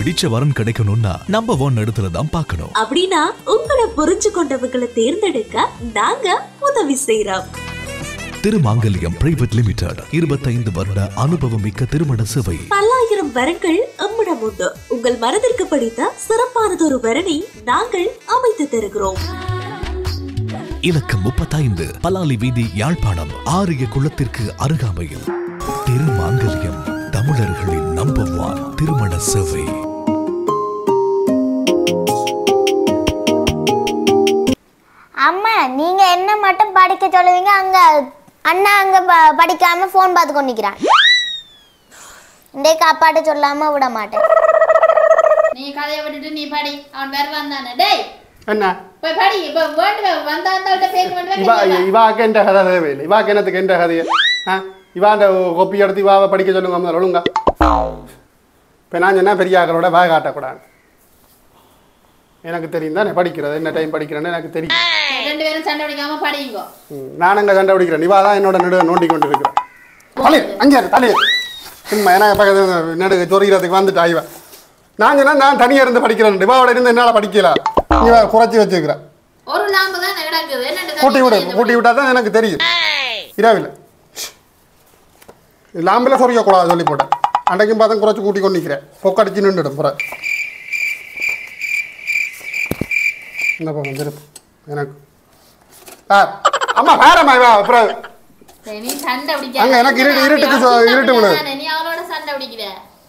பிடிச்ச வரன் கிடைக்கணும்னா நம்பர் ஒன் இடத்துல தான் பார்க்கணும் அப்படின்னா உங்களை புரிஞ்சு கொண்டவங்களை தேர்ந்தெடுக்க நாங்க உதவி செய்யறோம் திருமாங்கல்யம் பிரைவேட் லிமிடெட் இருபத்தைந்து வருட அனுபவம் மிக்க திருமண சேவை பல்லாயிரம் வரன்கள் எம்மிடம் உண்டு உங்கள் மனதிற்கு பிடித்த சிறப்பானதொரு வரனை நாங்கள் அமைத்து தருகிறோம் இலக்கம் முப்பத்தைந்து பலாலி வீதி யாழ்ப்பாணம் ஆரிய குளத்திற்கு அருகாமையில் திருமாங்கல்யம் தமிழர்களின் நம்பர் ஒன் திருமண சேவை அம்மா நீங்க என்ன மட்டும் படிக்க சொல்லுவீங்க அங்க அண்ணா அங்க ப- படிக்காம ஃபோன் பார்த்து கொண்டிருக்கிறான் இன்றைக்கு அப்பாட்ட சொல்லாம விட மாட்டேன் நீ கதையை விட்டுட்டு நீ படி அவன் வருவான் தானே டேய் என்ன போய் படி இப்ப வேண்டு வந்தா அந்த பேச இவா வேண்டாம் இவாக்கு என்ற கதை தேவையில்லை இவாக்கு என்னத்துக்கு என்ற கதையை ஆ இவாண்ட கொப்பி எடுத்து இவாவை படிக்க சொல்லுங்க முதல்ல ஒழுங்கா இப்போ நான் சொன்னா பெரிய ஆக்களோட வாய் காட்டக்கூடாது எனக்கு தெரியும் தானே படிக்கிறது என்ன டைம் படிக்கிறேன்னு எனக்கு தெரியும் ரெண்டு பேரும் சண்டை பிடிக்காம படிங்க ம், நான் அங்கே சண்டை பிடிக்கிறேன் இவா தான் என்னோட நடு நோண்டி கொண்டு இருக்கிறேன் தலை அங்கே இரு, தலை சும்மா எனக்கு பக்கத்து நடு சொறிகிறதுக்கு வந்துட்டா இவன் நான் சொன்னா நான் தனியாக இருந்து படிக்கிறேன் இவாவோட இருந்து என்னால் படிக்கலாம் இவ குறைச்சி வச்சுக்கிறேன் ஒரு லாம்பு தான் கிடக்குது என்னண்டு கூட்டி விடு கூட்டி விட்டா தான் எனக்கு தெரியும் இரவில் லாம்பில் சொரியக்கூடாது சொல்லி போட்டேன் அன்றைக்கும் பார்த்தா குறைச்சி கூட்டி கொண்டு நிற்கிறேன் பொக்கடிச்சு நின்றுடும் புற இந்த பக்கம் திருப்பு எனக்கு ஆ அம்மா வேறம்மா இவா அப்புறம் சரி, நீ சண்டை பிடிக்காத. அங்க எனக்கு இருட்டு- இருட்டுக்கு சொ- அவன் இருட்டு விழுது. தானே, நீ அவளோட சண்டை பிடிக்கிற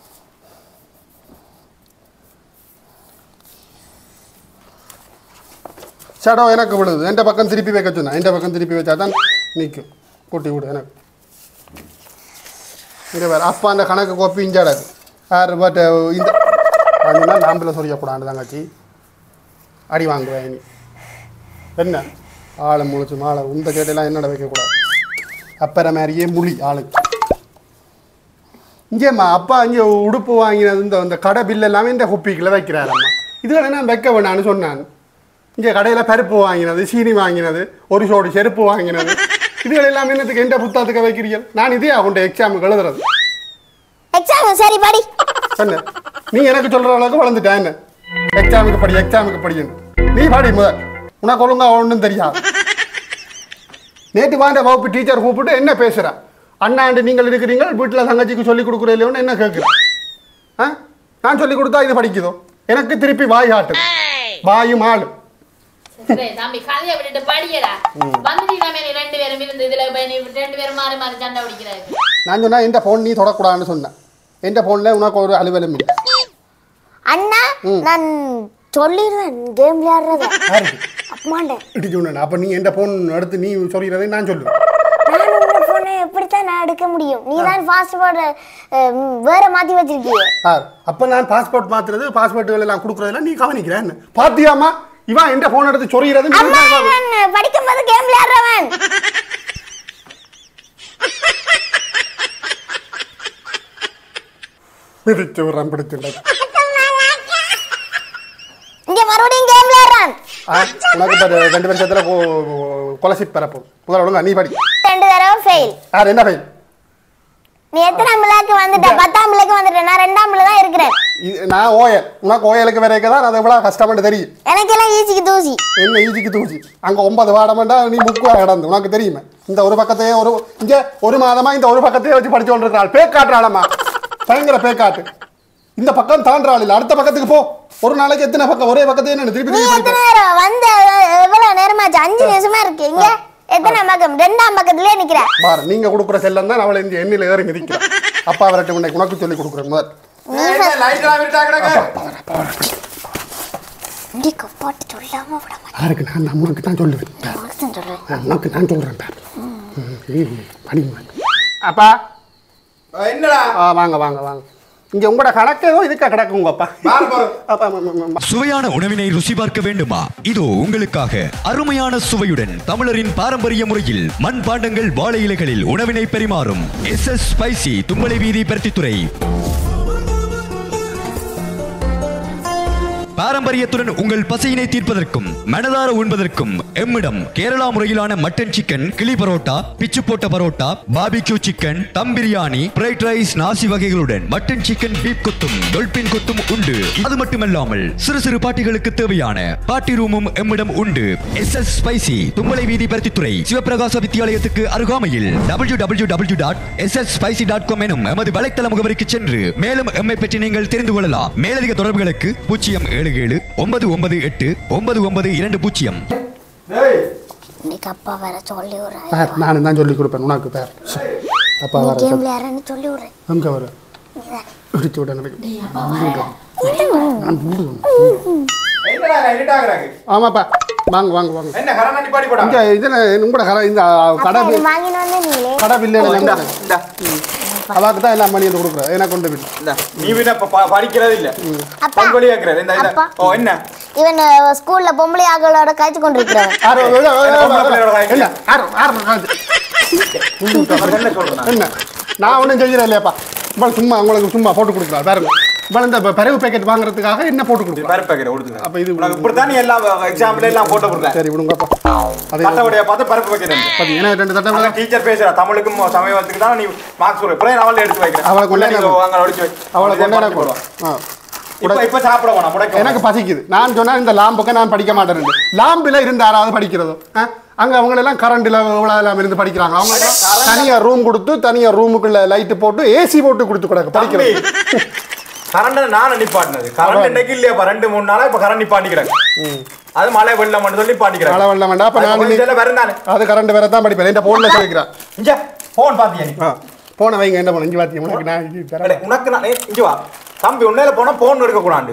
ஷடோ எனக்கு விழுது எந்த பக்கம் திருப்பி வைக்க சொன்னா எந்த பக்கம் திருப்பி வச்சா தான் நிற்கும் கூட்டி விடு எனக்கு இங்கே வேறு அப்பா அந்த கணக்கு கோப்பி இஞ்சாடாது யார் பட் இந்த அதுனா நாம்பில் சொரியக்கூடாது தங்கச்சி அடி வாங்குவேன் நீ என்ன ஆளை முழிச்சு மாலை இந்த கேட்டெல்லாம் என்னோட வைக்கக்கூடாது அப்பற மாதிரியே முழி ஆளுக்கு இங்கேம்மா அப்பா இங்கே உடுப்பு வாங்கினது இந்த இந்த கடை பில் எல்லாமே இந்த குப்பிக்குள்ள வைக்கிறாரம்மா இதுகளை நான் வைக்க வேணான்னு சொன்னான் இங்கே கடையில் பருப்பு வாங்கினது சீனி வாங்கினது ஒரு சோடு செருப்பு வாங்கினது இதுகள் எல்லாம் என்னத்துக்கு எந்த புத்தகத்துக்கு வைக்கிறீர்கள் நான் இதே அவன்கிட்ட எக்ஸாமுக்கு எழுதுறது எக்ஸாம் சரி படி சொன்ன நீ எனக்கு சொல்ற அளவுக்கு வளர்ந்துட்டேன் என்ன எக்ஸாமுக்கு படி எக்ஸாமுக்கு படின்னு நீ படி முதல் உனக்கு ஒழுங்கா ஒன்றும் தெரியாது நேற்று வாண்ட வகுப்பு டீச்சர் கூப்பிட்டு என்ன பேசுறா அண்ணாண்டு நீங்கள் இருக்கிறீங்க வீட்டில் தங்கச்சிக்கு சொல்லி கொடுக்குற இல்லையோன்னு என்ன கேட்குறேன் ஆ நான் சொல்லி கொடுத்தா இது படிக்குதோ எனக்கு திருப்பி வாய் காட்டு வாயும் ஆளும் சரி, தம்பி கதையை விட்டுட்டு படியடா வந்துட்டீங்களாமே நீ ரெண்டு பேரும் இருந்து இதுல போய் நீ ரெண்டு பேரும் மாறி மாறி சண்டை பிடிக்கிறாரு நான் சொன்னா எந்த ஃபோன் நீ தொடக்கூடாதுன்னு சொன்னேன் எந்த ஃபோனில் உனக்கு ஒரு அலுவலம் இல்லை அண்ணா நான் சொல்லிடுவேன் கேம் விளையாடுறத யாருக்கு அம்மாண்ட இடிச்சு சொன்னேன் அப்போ நீ எந்த ஃபோன் எடுத்து நீ சொல்கிறதை நான் சொல்லுவேன் நான் உங்க போனை எப்படித்தான் நான் எடுக்க முடியும் நீ தான் பாஸ்போர்ட் வேற மாத்தி வச்சிருக்கீங்க சார் அப்போ நான் பாஸ்போர்ட் மாத்துறது பாஸ்போர்ட்டுகள் எல்லாம் கொடுக்குறதெல்லாம் நீ கவனிக்கிறேன் பாத்தியாமா இவன் எந்த ஃபோன் எடுத்து சொல்கிறது அம்மா இவன் படிக்கும்போது கேம் விளையாடுறவன் பிடிச்சு விடுறான் பிடிச்சில்லை இங்க மறுபடியும் கேம் விளையாடுறான் உனக்கு இப்போ ரெண்டு வருஷத்தில் கொலசி பரப்பும் முதல்ல ஒழுங்கா நீ படி ரெண்டு தடவை ஃபெயில் யார் என்ன பையன் நீ எத்தனாம் பிள்ளைக்கு வந்துட்ட பத்தாம் பிள்ளைக்கு வந்துட்ட நான் ரெண்டாம் பிள்ளை தான் இருக்கிறேன் இது- நான் ஓயல் உனக்கு ஓயலுக்கு வரைக்கும் தான் அது எவ்வளோ கஷ்டப்பட்டு தெரியும் எனக்கெல்லாம் ஈஸிக்கு தூசி என்ன ஈஜிக்கு தூசி அங்கே ஒன்பது வாடமாண்டா நீ முக்குவா கிடந்து உனக்கு தெரியுமே இந்த ஒரு பக்கத்தையே ஒரு இங்கே ஒரு மாதமா இந்த ஒரு பக்கத்தையே வச்சு படிச்சு கொண்டிருக்கிறாள் பேக்காட்டுறாளம்மா பயங்கர பேக்காட்டு இந்த பக்கம் தாண்டாள் இல்லை அடுத்த பக்கத்துக்கு போ ஒரு நாளைக்கு எத்தனை பக்கம் ஒரே பக்கத்தையே என்ன திருப்பி நீ திருப்பி எத்தனை படிப்பேன் நேரம் வந்து எவ்வளவு நேரமாச்சு அஞ்சு நிமிஷமா இருக்கு இங்க எத்தனை பக்கம் ரெண்டாம் பக்கத்துலயே நிக்கிற பாரு நீங்க கொடுக்குற செல்லம் தான் அவளை இந்த எண்ணில் ஏறி மிதிக்கிறேன் அப்பா வரட்டும் உன்னை உனக்கு சொல்லி கொடுக்குறேன் முதல் நீ கப்பாட்டு சொல்லாம விட மாட்டேன் யாருக்கு நான் நான் உனக்கு தான் சொல்லுவேன் பாரு. உனக்கு சொல்றேன் ஆ, உனக்கு நான் சொல்றேன் பாரு. ம், ஏய், படிமா அப்பா என்னடா ஆ, வாங்க வாங்க வாங்க இங்க உங்களோட கணக்கு ஏதோ இதுக்கா கிடக்கு உங்க அப்பா பாரு, பாரு. அப்பா ஆமா, ஆமா, ஆமா. சுவையான உணவினை ருசி பார்க்க வேண்டுமா இதோ உங்களுக்காக அருமையான சுவையுடன் தமிழரின் பாரம்பரிய முறையில் மண் பாண்டங்கள் வாழை இலைகளில் உணவினை பரிமாறும் எஸ் எஸ் ஸ்பைசி தும்பளை வீதி பருத்தித்துறை பாரம்பரியத்துடன் உங்கள் பசியினை தீர்ப்பதற்கும் மனதார உண்பதற்கும் எம்மிடம் கேரளா முறையிலான மட்டன் சிக்கன் கிளி பரோட்டா பிச்சு போட்ட parotta barbecue chicken dum biryani fried rice நாசி வகைகளுடன் மட்டன் சிக்கன் பீப் கொத்தும் டொல்பின் கொத்தும் உண்டு அது மட்டுமல்லாமல் சிறு சிறு பாட்டிகளுக்கு தேவையான பாட்டி ரூமும் எம்மிடம் உண்டு எஸ் எஸ் ஸ்பைசி தும்பளை வீதி பருத்தித்துறை சிவபிரகாச வித்தியாலயத்துக்கு அருகாமையில் W W W dot S S spicy dot com எனும் எமது வலைத்தள முகவரிக்கு சென்று மேலும் எம்மை பற்றி நீங்கள் தெரிந்து கொள்ளலாம் மேலதிக தொடர்புகளுக்கு பூஜ்ஜியம் ஏழு ஏழு ஒன்பது ஒன்பது எட்டு ஒன்பது ஒன்பது இரண்டு பூஜ்ஜியம் டேய் இன்னைக்கு அப்பா வேற சொல்லி விடுறேன் பேர் நான் தான் சொல்லி கொடுப்பேன் உனக்கு பேர் அப்பா நீ வர கேம் விளையாடுறேன்னு சொல்லி விடுறேன் எங்க வர இடிச்சு விட எனக்கு நான் மூடுவேன் என்னடா இருட்டாகிறாங்க ஆமாப்பா வாங்க வாங்க வாங்க என்ன கரண்ட் நிப்பாடி போடா இங்க இதுல உங்களோட கடை இந்த கடை அப்பா, இது வாங்கிட்டு வந்து நீங்களே கடை பில்லு இந்தா இந்தா அவாக்கு தான் எல்லாம் மணி வந்து கொடுக்குறேன் ஏன்னா கொண்டு போயிட்டு இந்தா நீ விட இப்ப ப- படிக்கிறது இல்ல அப்பா. பல்வழி கேக்குறது இந்த இந்த அப்பா. ஓ என்ன இவன் ஸ்கூல்ல பொம்பளை ஆக்களோட கழிச்சு கொண்டிருக்கிறவன் ஆறு, ஏ, ஏ, ஏ, பொம்பளை பிள்ளையோட காய்ச்சி. என்ன ஆறு, ஆறு, ஆறு. அவர் என்ன சொல்றேன் என்ன நான் ஒன்றும் செய்கிறேன் இல்லையாப்பா இவள் சும்மா உங்களுக்கு சும்மா போட்டு கொடுக்குறா பாருங்க இவள் இந்த பிறகு பேக்கெட் வாங்குறதுக்காக என்ன போட்டு கொடுக்குறா பருப்பு பேக்கெட் கொடுத்துங்க அப்ப இது உனக்கு இப்படித்தான் நீ எல்லாம் எக்ஸாம்பிள் எல்லாம் போட்டு கொடுத்தேன் சரி விடுங்கப்பா அதே தட்டவடைய பார்த்து பருப்பு பேக்கெட் பார்த்தீங்கன்னா ரெண்டு தட்டை அந்த டீச்சர் பேசுறா தமிழுக்கும் சமயத்துக்கு தான் நீ மார்க்ஸ் சொல்ற இப்ப அவளை எடுத்து வைக்கிறேன் அவளை கொண்டு நீ வர- அங்க ஒளிச்சு வை அவளை கொண்டு போடுவா போடுவோம் ஆ இப்ப இப்ப சாப்பிட வேணாம் முடக்க எனக்கு பசிக்குது நான் சொன்னா இந்த லாம்புக்கு நான் படிக்க மாட்டேன் லாம்பில் இருந்து யாராவது படிக்கிறதோ ஆ? அங்க அவங்க எல்லாம் கரண்ட்ல இவ்வளவு எல்லாம் இருந்து படிக்கிறாங்க அவங்க எல்லாம் தனியா ரூம் கொடுத்து தனியா ரூமுக்குள்ள லைட் போட்டு ஏசி போட்டு கொடுத்து கிடக்கு படிக்கிறது கரண்ட் நான் நிப்பாட்டினது கரண்ட் இன்னைக்கு இல்லையா ரெண்டு மூணு நாளா இப்ப கரண்ட் நிப்பாட்டிக்கிறாங்க அது மழை வெள்ளம் மட்டும் சொல்லி நிப்பாட்டிக்கிறாங்க மழை வெள்ளம் வேண்டாம் அப்ப நான் அது கொஞ்சம் வரும் தானே அது கரண்ட் வேற தான் படிப்பேன் இந்த போன்ல சொல்லிக்கிறேன் இங்க போன் பாத்தியா நீ ஆ போன வைங்க என்ன பண்ண இஞ்சி பாத்தி உனக்கு நான் இது தரேன். அடே, உனக்கு நான் ஏய், இங்க வா தம்பி உன்னையில போனா போன் எடுக்க கூடாது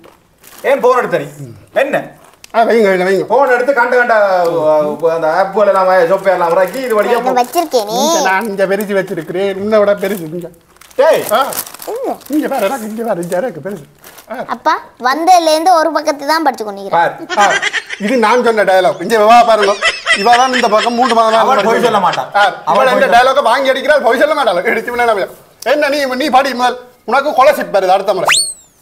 ஏன் போன் எடுத்த நீ என்ன ஆ வைங்க வைங்க வைங்க போன் எடுத்து கண்ட கண்ட அஹ், அந்த ஆப்புகள் எல்லாம் சாஃப்ட்வேர் எல்லாம் இறக்கி இது வழியா என்ன போ- வச்சிருக்கேன் நீ இங்க நான் இங்க பெருசு வச்சிருக்கிறேன் உன்னை விட பெருசு இங்க டேய் ஆ இங்க வேற எனக்கு இங்க வேற இங்க இருக்கு பெருசு ஆ. அப்பா வந்ததுல இருந்து ஒரு பக்கத்து தான் படிச்சு கொண்டிருக்கிறேன் பார் ஆ, இது நான் சொன்ன டயலாக் இங்க வா பாருங்க இவ தான் இந்த பக்கம் மூன்று மாதமா அவள் பொய் சொல்ல மாட்டான். அவள் அவள் இந்த பொய் டயலாக வாங்கி அடிக்கிறாள் பொய் சொல்ல மாட்டாள் எடுத்து முன்னாடி நம்பி. என்ன நீ நீ பாடி முதல் உனக்கு கொலசிப் வருது அடுத்த முறை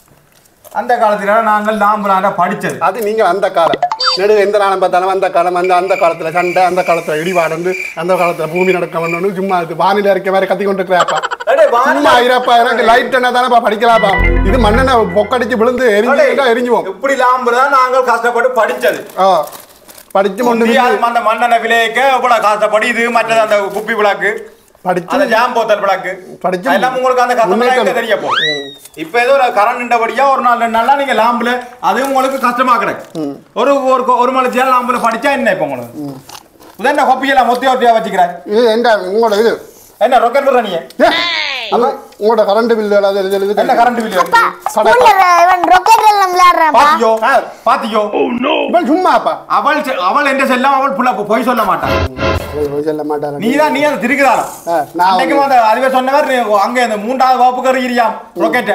அந்த காலத்துல நாங்கள் நாம்பலாண்ட படிச்சது அது நீங்க அந்த காலம் நெடு எந்த நாளும் பார்த்தாலும் அந்த காலம் அந்த அந்த காலத்துல சண்டை அந்த காலத்துல இடிபாடந்து அந்த காலத்துல பூமி நடக்க வந்தோன்னு சும்மா இது வானிலை இருக்க மாதிரி கத்தி கொண்டு இருக்கிறாப்பா அடே, வானிலை- சும்மா ஐரப்பா எனக்கு லைட் என்ன தானேப்பா படிக்கலாப்பா இது மண்ணெண்ண பொக்கடிச்சு விழுந்து எரிஞ்சு எரிஞ்சுவோம் இப்படி லாம்புதான் நாங்கள் கஷ்டப்பட்டு படிச்சது ஆ படிச்சு கொண்டு முந்தி அது அந்த மண்ணெண்ண விலையக்க எவ்வளவு கஷ்டப்படி இது மற்றது அந்த குப்பி விளக்கு படிச்சு அந்த ஜாம் போத்தல் விளக்கு படிச்சு எல்லாம் உங்களுக்கு அந்த கஷ்டம் முன்னேற்றம். தெரிய போ இப்ப ஏதோ ஒரு கரண்ட் படியா ஒரு நாள் ரெண்டு நாளா நீங்க லாம்புல அது உங்களுக்கு கஷ்டமா கிடக்கு ஒரு ஒரு ஒரு மலை ஜேல் லாம்புல படிச்சா என்ன இப்ப உங்களுக்கு உதன கொப்பியெல்லாம் மொத்தியா ஒத்தியா வச்சுக்கிறேன் இது எந்த உங்களோட இது என்ன ரொக்கெட் விடுற நீ ஏ, இது உங்களோட கரண்ட் பில் ஏதாவது இது இது என்ன கரண்ட் பில்லு அப்பா ஸ்கூல்ல இவன் ரொக்கெட் எல்லாம் விளையாடுறான்ப்பா பாத்தியோ பாத்தியோ இவன் சும்மாப்பா அவள் செ- அவள் என்ற செல்லம் அவள் புள்ள பொய் சொல்ல மாட்டான் பொய் சொல்ல மாட்டாரு நீ தான் நீ அதை திருக்குதாலும் ஆ, நான் அன்னைக்கும் அந்த அதுவே சொன்னவர் நீ அங்க இந்த மூன்றாவது வகுப்புக்கு இருக்கிறியாம் ரொக்கெட்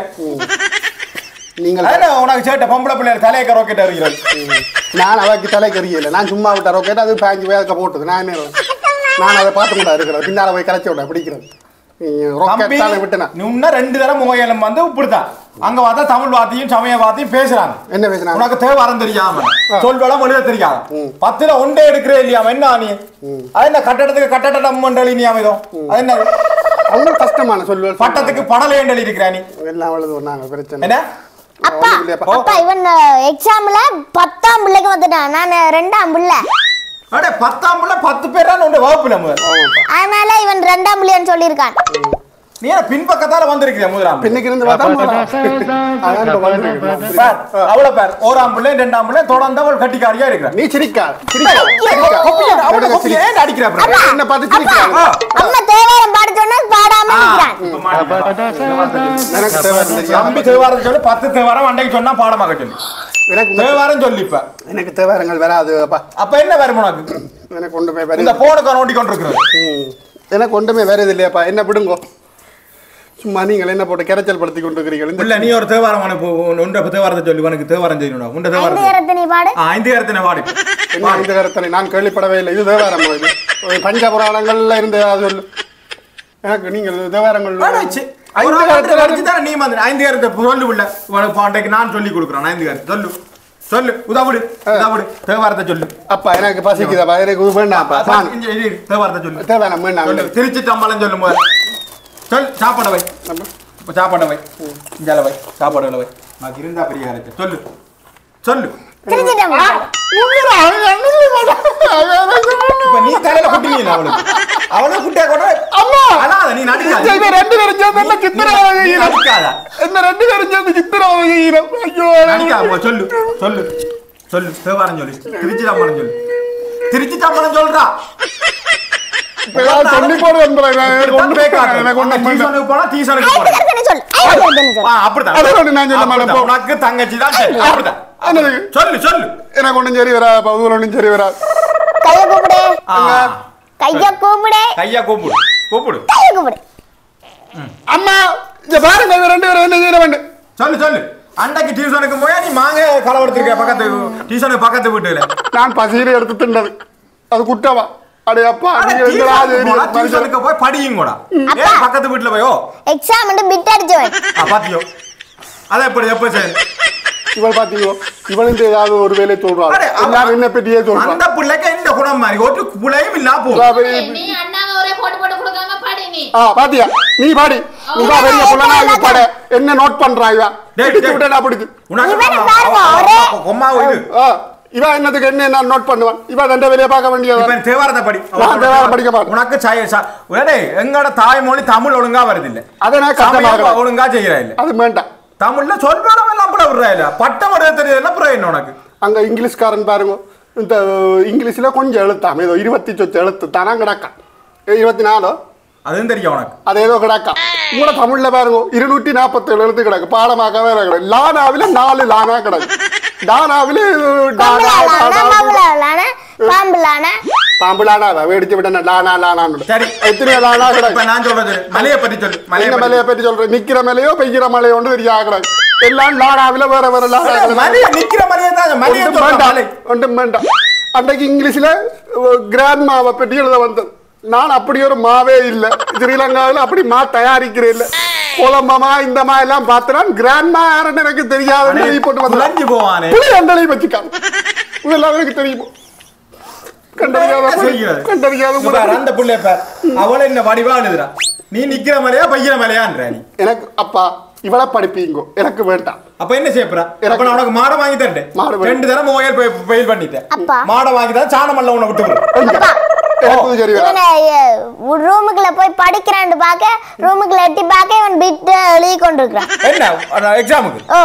நீங்கள் அதான் உனக்கு சேட்ட பொம்பளை பிள்ளைகள் தலையக்க ரொக்கெட் அறிகிறது நான் அவருக்கு தலை கறியல நான் சும்மா விட்ட ரோக்கெட் அது பேஞ்சு போய் அதுக்கு போட்டது நான் என்ன நான் அதை பார்த்து கூட இருக்கிறேன் பின்னால போய் கரைச்சி விட பிடிக்கிறது தம்பி ரொக்கெட் தானே விட்டுனா நீ இன்னும் ரெண்டு தடவை முகையிலும் வந்து இப்படித்தான் அங்க பார்த்தா தமிழ் வார்த்தையும் சமய வார்த்தையும் பேசுறாங்க என்ன பேசுனாங்க உனக்கு தேவாரம் தெரியாம சொல்வெல்லாம் எழுத தெரியாது பத்துல ஒன்றே எடுக்கிறே இல்லையாம என்ன நீ அது என்ன கட்டடத்துக்கு கட்டடம் மண்டலி நீ அமைதோ அது என்ன அவங்க கஷ்டமான சொல்லுவேன் பட்டத்துக்கு படலேண்டலி இருக்கிற நீ எல்லாம் அவ்வளவு நாங்க பிரச்சனை என்ன அப்பா ஒண்ணும் இல்லையாப்பா. அப்பா இவன் எக்ஸாம்ல பத்தாம் பிள்ளைக்கு வந்துட்டான் நான் ரெண்டாம் பிள்ளை அடே பத்தாம் பிள்ளை பத்து பேர் தான் உண்டு வகுப்புல முதல் அதனால இவன் ரெண்டாம் பிள்ளைன்னு சொல்லியிருக்கான் நீ என்ன பின்பக்கத்தால வந்திருக்கிற முதலாம் பின்னுக்கு இருந்து பார்த்தா மூணாம். அதான் இப்ப வந்திருக்கிறேன். பார், அவளை பார் ஓராம் பிள்ளை ரெண்டாம் பிள்ளை தொடர்ந்து அவள் கட்டிக்காரியா இருக்கிற நீ சிரிக்கா சிரிக்கா அவளை கொப்பி ஏன் அடிக்கிற அப்புறம்? என்ன பார்த்து சிரிக்கிறாங்க அம்மா தேவாரம் பாட சொன்னா பாடாம ஆ, இருக்கிறான் இப்ப மாட்டிக்கிட்டான். எனக்கு தேவை இல்லை. தம்பி தேவாரம் சொல்லி பத்து தேவாரம் அன்றைக்கு சொன்னா பாடமாக சொல்லி எனக்கு இந்த- தேவாரம் சொல்லி இப்ப எனக்கு தேவாரங்கள் வராது அப்பா அப்ப என்ன வரும் உனக்கு எனக்கு ஒன்றுமே இந்த வருது போனுக்கு நோண்டி கொண்டிருக்கிறது ம். எனக்கு ஒன்றுமே வருது இல்லையாப்பா என்ன விடுங்கோ சும்மா நீங்கள் என்ன போட்டு கிடைச்சல் படுத்தி கொண்டு இருக்கிறீர்கள் இந்த இல்ல நீ ஒரு தேவாரம் உனக்கு உண்ட தேவாரத்தை சொல்லி உனக்கு தேவாரம் செய்யணும் உண்ட ஐந்து தேவாரம் நேரத்தை நீ பாடு ஆ, ஐந்து கருத்தின பாடு என்ன இந்த கருத்தனை நான் கேள்விப்படவே இல்லை இது தேவாரமா இது ஒரு பஞ்சபுராணங்கள்ல இருந்து அது சொல்லு எனக்கு நீங்கள் தேவாரங்கள் பாடு வச்சு. ஐந்து ஒரு கருத்து கருத்து வச்சு தானே நீ வந்து ஐந்து கருத்து சொல்லு உள்ள உனக்கு பாண்டைக்கு நான் சொல்லி கொடுக்குறேன் ஐந்து கருத்து சொல்லு சொல்லு உதவிடு உதவிடு தேவாரத்தை சொல்லு அப்பா எனக்கு பசிக்குதாப்பா எனக்கு வேண்டாம்ப்பா நான் இங்க இரு, இரு, தேவாரத்தை சொல்லு தேவையான வேண்டாம் சொல்லு திருச்சி தம்பலம் சொல்லு முதல்ல சொல் சாப்பாடை வை இப்ப சாப்பாடை வை இஞ்சால வை சாப்பாடுல வை நான் இருந்தா பெரிய காலத்து சொல்லு சொல்லு திருச்சிட்டேன் இப்ப நீ தலையில குட்டினீங்க அவளுக்கு அவளுக்கு குட்டியா கூட அம்மா! அழாத நீ நடிக்காத இந்த ரெண்டு பேரும் சேர்ந்து என்ன சித்திரவதை நீ செய்யணும்? நடிக்காத இந்த ரெண்டு பேரும் சேர்ந்து சித்திரவதை செய்யணும். ஐயோ நடிக்காத சொல்லு சொல்லு சொல்லு தேவாரம் சொல்லு திருச்சி தம்பலம் சொல்லு திருச்சி தம்பலம் சொல்றா இப்ப ஏதாவது சொல்லி போடு என்பதை நான் எனக்கு ஒண்ணும் பேக்காது. எனக்கு ஒண்ணும் வேண்டாம். டீசனுக்கு போனா டீசனுக்கு ஐந்து போறேன் கருத்துன்னு சொல்லு ஐந்து கருத்துன்னு சொல்லு ஆ, அப்படிதான் அதை ஒண்ணு நான் சொல்ல மாட்டேன், அப்படிதான். போ. உனக்கு தங்கச்சி தான் சரி. அப்படிதான் என்னது? சொல்லு சொல்லு எனக்கு ஒண்ணும் சரி வராது பதில் ஒண்ணும் சரி வராது கைய கூப்பிடு ஆ, கைய கூப்பிடு கையா கூப்பிடு கூப்பிடு கைய கூப்பிடு அம்மா இங்க பாருங்க இவங்க ரெண்டு பேரும் என்ன செய்ய வேண்டும் சொல்லு சொல்லு அன்னைக்கு டியூஷனுக்கு போய் நீ மாங்க களவெடுத்திருக்க பக்கத்து டியூஷனுக்கு பக்கத்து வீட்டுல நான் பசியில எடுத்து தின்னது அது குட்டவா அடே அப்பா நீங்க எங்கடா செய்றீங்க? மனுஷன். டியூஷனுக்கு போய் படியும் கூட அப்பா. ஏன் பக்கத்து வீட்டுல போயோ எக்ஸாம் பிட் அடிச்சவன் ஆ, பாத்தியோ அதை எப்படி எப்ப சரி இவள் பாத்தீங்களோ இவளும் ஏதாவது ஒரு வேலை சொல்றாள் அடே, அவ- எல்லாரும் என்ன பற்றியே சொல்றான் அந்த பிள்ளைக்கு இந்த குணம் மாதிரி ஒரு புள்ளையும் இல்லா போ நீ அண்ணாவை ஒரே போட்டு போட்டு கொடுக்காம படி நீ ஆ பாத்தியா நீ பாடி நீ வா பெரிய புள்ளனா இவ பாட என்ன நோட் பண்றா இவ டேய், பிடிச்சு டேய். விட்டா பிடிச்சு உனக்கு இவனை அவ- பாருங்க, அவ- ஒரே- அவ- கொம்மா இது ஆ இவ என்னதுக்கு என்ன என்ன நோட் பண்ணுவான் இவ ரெண்டு வேலையை பார்க்க வேண்டியது இப்ப தேவாரத்தை படி நான் தேவாரம் படிக்க மாட்டேன். உனக்கு சாய சா- ஏடே, எங்கட தாய்மொழி தமிழ் ஒழுங்கா வருது இல்ல அதை நான் கஷ்டமா சமயம் ஒழுங்கா செய்யறா இல்ல அது வேண்டாம் தமிழ்ல சொல்றோம் எல்லாம் கூட விடுறா இல்ல பட்டம் எடுக்க தெரியல அப்புறம் என்ன உனக்கு அங்க இங்கிலீஷ்காரன் பாருங்க இந்த இங்கிலீஷ்ல கொஞ்சம் எழுத்தாம் ஏதோ இருபத்தி சொத்து எழுத்து தானா கிடக்கா இருபத்தி நாலோ அதுவும் தெரியும் உனக்கு அது ஏதோ கிடக்கா உங்களோட தமிழ்ல பாருங்க இருநூற்றி நாற்பத்தேழு எழுத்து கிடக்கு பாடமாக்கவே கிடக்கு லானாவில நாலு லானா கிடக்கு டானாவில டானா பாம்புலானா டானா பாம்புலானா பாம்புலானா பாம்புலானா வேடிச்சு விட்டன லானா லானான்னு சரி. எத்தனை லானா இப்ப கிடக்கு நான் சொல்றது மலையை பத்தி சொல்லு மலையை என்ன பத்தி மலையை பற்றி சொல்றேன் நிக்கிற மலையோ பெய்கிற மலையோ ஒன்று தெரியா கிடக்கு எல்லாம் லானாவில வேற வேற லானா சொல்லு. கிடக்கு மலையை நிக்கிற மலையை தான் மலையை ஒன்றும் சொல்ற வேண்டாம் மலை ஒன்றும் வேண்டாம் அன்றைக்கு இங்கிலீஷ்ல கிராண்ட் மாவை பற்றி எழுத வந்தது நான் அப்படி ஒரு மாவே இல்லை ஸ்ரீலங்காவில் அப்படி மா தயாரிக்கிறேன் இல்லை குழம்பமா இந்த மா எல்லாம் பார்த்தேன் கிராண்ட் மா யாருன்னு எனக்கு தெரியாதுன்னு எழுதி போட்டு வந்தேன் குழஞ்சு போவானே புளி அண்டலையும் வச்சுக்காங்க இதெல்லாம் எனக்கு தெரியும் கண்டறியாத என்ன புலி, செய்கிறது? கண்டறியாத இங்க புலி. பாரு, அந்த புள்ளைய பாரு. அவள என்ன வடிவா எழுதுறா நீ நிக்கிற மலையா பைக்கிற மலையான்ற நீ எனக்கு அப்பா இவளை படிப்பீங்கோ எனக்கு வேண்டாம் அப்ப என்ன செய்யப்படுறா அப்ப நான் உனக்கு மாடை வாங்கி தரேன் மாடு வாங்கி- ரெண்டு தரம் ஓயல் பெயில் பண்ணிட்டேன் அப்பா. மாடை வாங்கி தான் சாணமல்ல உன்னை விட்டு விடு. எங்க? எனக்கு சரி வராது. இவனை ரூமுக்குள்ள போய் படிக்கிறான்னு பார்க்க ரூமுக்குள்ள எட்டி பார்க்க இவன் பிட் எழுதி கொண்டிருக்கிறான் என்ன எக்ஸாமுக்கு ஓ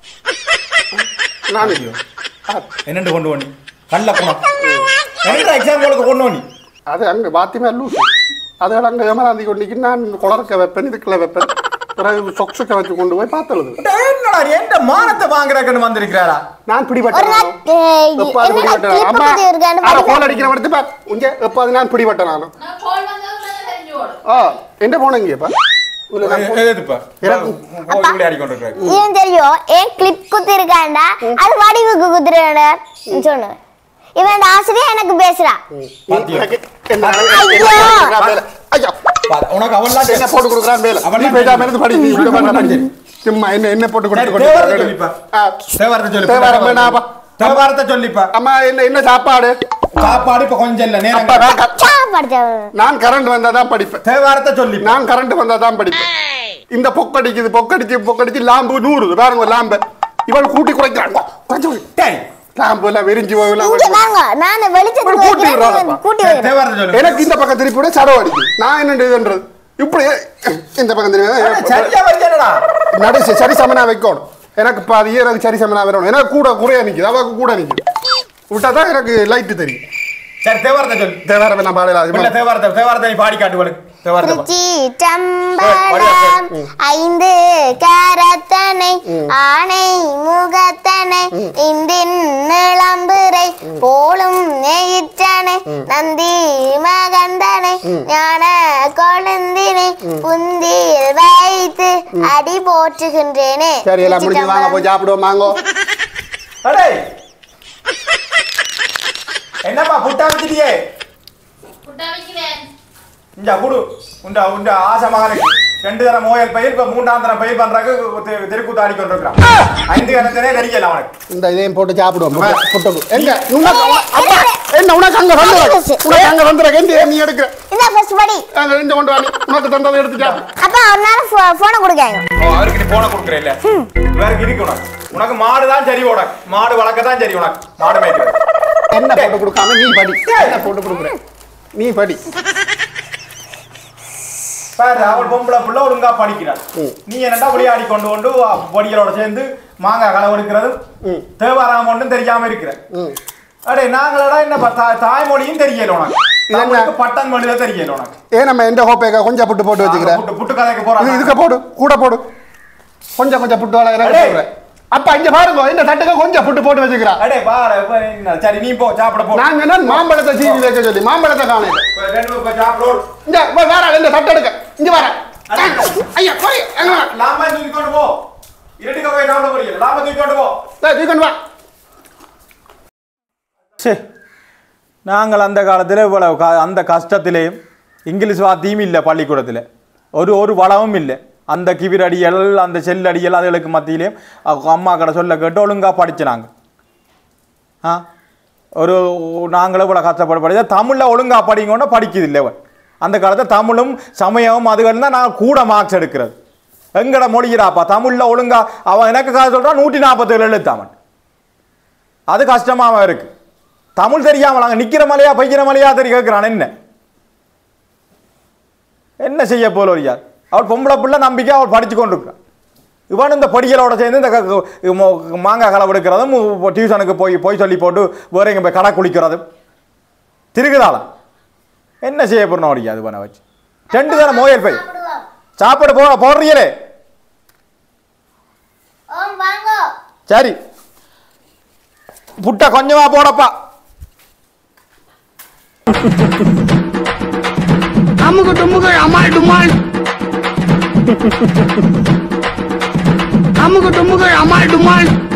நான் என்னண்டு கொண்டு வண்டி கல்ல குணம் என்ன எக்ஸாம் உங்களுக்கு கொண்டு வண்டி அது அங்க பாத்தியமா லூசு அது அங்க ஏமாந்தி கொண்டிக்கு நான் குளர்க்க வைப்பேன் இதுக்குள்ள வைப்பேன் பிறகு சொக்ஸுக்க வச்சு கொண்டு போய் பார்த்தழுது என்னடா நீ எந்த மானத்தை வாங்குறதுன்னு வந்திருக்கிறாரா நான் ஒரு பிடிபட்டேன் நாள் ஏய், எப்ப அது என்னடா பிடிபட்டேன் கிளிப்பு அம்மா குத்தி இருக்கான்னு அதை படிக்க- போன் அடிக்கிற இடத்து பார் உங்க எப்ப அது நான் பிடிபட்டேன் நானும் நான் கோல் வந்ததுல தெரிஞ்சு ஓடு ஆ எந்த போன இங்கப்பா இல்ல நான் phone- எதுப்பா எனக்கு- கோவில் ஆடி கொண்டு இருக்கிறாரு இவன் தெரியும் ஏன் கிளிப் குத்தி இருக்காண்டா அது வடிவுக்கு குத்துறாண்டா சொன்னேன் இவன் ஆசிரியர் எனக்கு பேசுறான் பாத்தியா? எனக்கு என்ன ஐயோ! ஐயா பா- உனக்கு அவன்லாம் என்ன போட்டு கொடுக்குறான் மேல அவன் நீ தான் பேசாம இருந்து படி நீ அவன் இங்க தான் படி. சரி. சும்மா என்ன என்ன போட்டு சரி, கொடுத்து தேவாரத்தை சொல்லிப்பா. தேவாரத்தை சொல்லு தேவாரம் வேணாப்பா. தேவாரத்தை சொல்லிப்பா அம்மா என்ன என்ன சாப்பாடு சாப்பாடு இப்ப கொஞ்சம் இல்ல நேரம் அப்பா, நான் க- சா படிச்சவன் நான் கரண்ட் வந்தா தான் படிப்பேன் தேவாரத்தை சொல்லிப்பா நான் கரண்ட் வந்தா தான் படிப்பேன் இந்த பொக்கடிக்குது பொக்கடிச்சு பொக்கடிச்சு லாம்பு நூறு பாருங்க லாம்பு இவள் கூட்டி குறைக்கிறாங்க கொஞ்சம் டேய், லாம்பு எல்லாம் விரிஞ்சு போகலாம் இங்க வாங்க நான் வெளிச்சத்துக்கு ஒரு கூட்டி வைக்கிறேன் விடுறாதப்பா. நீங்க கூட்டி வைக்கிறேன் தேவாரத்தை சொல்லு எனக்கு இந்த பக்கம் திருப்பி விட சடவு அடிக்குது நான் என்ன இதுன்றது இப்படி இந்த பக்கம் திருப்பி சரியா வைக்கலடா நடு சரி சமனா வைக்கணும் எனக்கு பாதி எனக்கு சரி சமனா வரணும் எனக்கு கூட குறைய நிக்குது அவக்கு கூட நிக்குது விட்டா தான் எனக்கு லைட்டு தெரியும் சரி தேவாரத்தை சொல்லு தேவாரம் நான் இல்ல பாடல தேவாரத்தை தேவாரத்தை நீ பாடி காட்டு வளு தேவாரத்தை பா. திருச்சி சம்பளம் ஐந்து கரத்தனை ஆணை முகத்தனை இந்தின் நிளம்புரை போலும் நெயிற்றனை நந்தி மகந்தனை ஞான கொழுந்தினை புந்தியில் வைத்து அடி போற்றுகின்றேனே சரி எல்லாம் முடிஞ்சு வாங்க போய் சாப்பிடுவோம் வாங்கோ அடேய் என்னப்பா புட்டா வச்சிட்டியே புட்டா வைக்கிறேன் இந்த குடு உண்ட உண்ட ஆசை மகனுக்கு ரெண்டு தரம் மோயல் பயிர் இப்ப மூன்றாம் தரம் பயிர் பண்றதுக்கு தெருக்கூத்து ஆடி கொண்டிருக்கிறான் ஐந்து கணத்திலே தெரியல அவனுக்கு இந்த இதையும் போட்டு சாப்பிடுவோம் புட்டு- புட்டுக்கு எங்க உனக்கு அப்பா என்ன உனக்கு அங்க வந்து உனக்கு அங்க வந்துடுற எந்த நீ எடுக்கிற இந்த ஃபர்ஸ்ட் படி அங்க இருந்து கொண்டு வா நீ. உனக்கு தந்ததை எடுத்துட்டா அப்பா ஒரு நேரம் போனை கொடுக்காங்க ஓ, அவருக்கு நீ போன கொடுக்குற இல்ல வேறக்கு இருக்கு உனக்கு உனக்கு மாடு தான் சரி உனக்கு மாடு வளர்க்க தான் சரி உனக்கு மாடு மேய்க்கிறது என்ன போட்டு கொடுக்காம நீ படி என்ன போட்டு கொடுக்குற நீ படி பாரு அவள் பொம்பளை புள்ள ஒழுங்கா படிக்கிறாள் நீ என்னடா விளையாடி கொண்டு கொண்டு பொடிகளோட சேர்ந்து மாங்காய் களவு எடுக்கிறதும் தேவாராம் ஒன்றும் தெரியாம இருக்கிற ம். அடே நாங்களடா என்ன பா- தா- தாய்மொழியும் தெரியல உனக்கு இது என்ன? தமிழுக்கு பட்டன் மொழியில தெரியல உனக்கு ஏன் நம்ம எந்த ஹோப்பேக்க கொஞ்சம் புட்டு போட்டு வச்சுக்கிற புட்டு புட்டு கதைக்கு இது போறாங்க இதுக்கு போடு கூட போடு கொஞ்சம் கொஞ்சம் புட்டு வளர அடே. அப்பா இங்க பாருங்க இந்த தட்டுக்கு கொஞ்சம் புட்டு போட்டு வச்சுக்கிறா அடே பாரு இப்ப என்ன, சரி நீ போ சாப்பிட போ நாங்க என்ன மாம்பழத்தை சீவி வைக்க சொல்லி மாம்பழத்தை காணையில இப்ப ரெண்டு பேரும் போய் சாப்பிடு இங்க வா, வேற இந்த தட்டு எடுக்க இங்க வர ஐயா போய் அங்க வா. லாமா தூக்கி கொண்டு போ இரட்டுக்க போய் சாப்பிட போறீங்க லாமா தூக்கி கொண்டு போ டேய், தூக்கிட்டு வா சே நாங்கள் அந்த காலத்தில் இவ்வளவு க அந்த கஷ்டத்திலேயும் இங்கிலீஷ் வாத்தியும் இல்லை பள்ளிக்கூடத்தில் ஒரு ஒரு வளமும் இல்லை அந்த கிவிரடியல் அந்த செல்லடியல் அதுகளுக்கு மத்தியிலையும் அவங்க அம்மா கடை சொல்ல கேட்டு ஒழுங்காக படிச்சினாங்க ஆ ஒரு நாங்களும் இவ்வளோ கஷ்டப்பட்டு படிச்சா தமிழில் ஒழுங்காக படிங்கன்னா படிக்குது இல்லை அவன் அந்த காலத்தில் தமிழும் சமயமும் அதுகள் தான் நான் கூட மார்க்ஸ் எடுக்கிறது எங்கட மொழிகிறாப்பா தமிழில் ஒழுங்கா அவன் எனக்கு காசு சொல்கிறான் நூற்றி நாற்பத்தேழு எழுத்து அவன் அது கஷ்டமாக இருக்கு தமிழ் தெரியாமல் அங்கே நிற்கிற மலையா பைக்கிற மலையா தெரிய கேட்குறான் என்ன என்ன செய்ய போல ஒரு அவள் பொம்பளை பிள்ளை நம்பிக்கை அவள் படித்து கொண்டிருக்கிறான் இவன் இந்த படிகளோட சேர்ந்து இந்த க- க- மோ- மாங்காய் களவு எடுக்கிறதும் டியூஷனுக்கு போய் போய் சொல்லி போட்டு வேற எங்க போய் கடை குளிக்கிறதும் திருகுதாளம் என்ன செய்ய போறோம் அவடிக்கு அது பண்ண வச்சு ரெண்டு தானே மோயல் போய் சாப்பாடு போ போடுறீங்களே ஓம் வாங்கோ சரி புட்டை கொஞ்சமா போடப்பா அமுக்கு டுமுக்கு அமால் டுமால் அமுக்கு டுமுக்கு அமால் டுமால்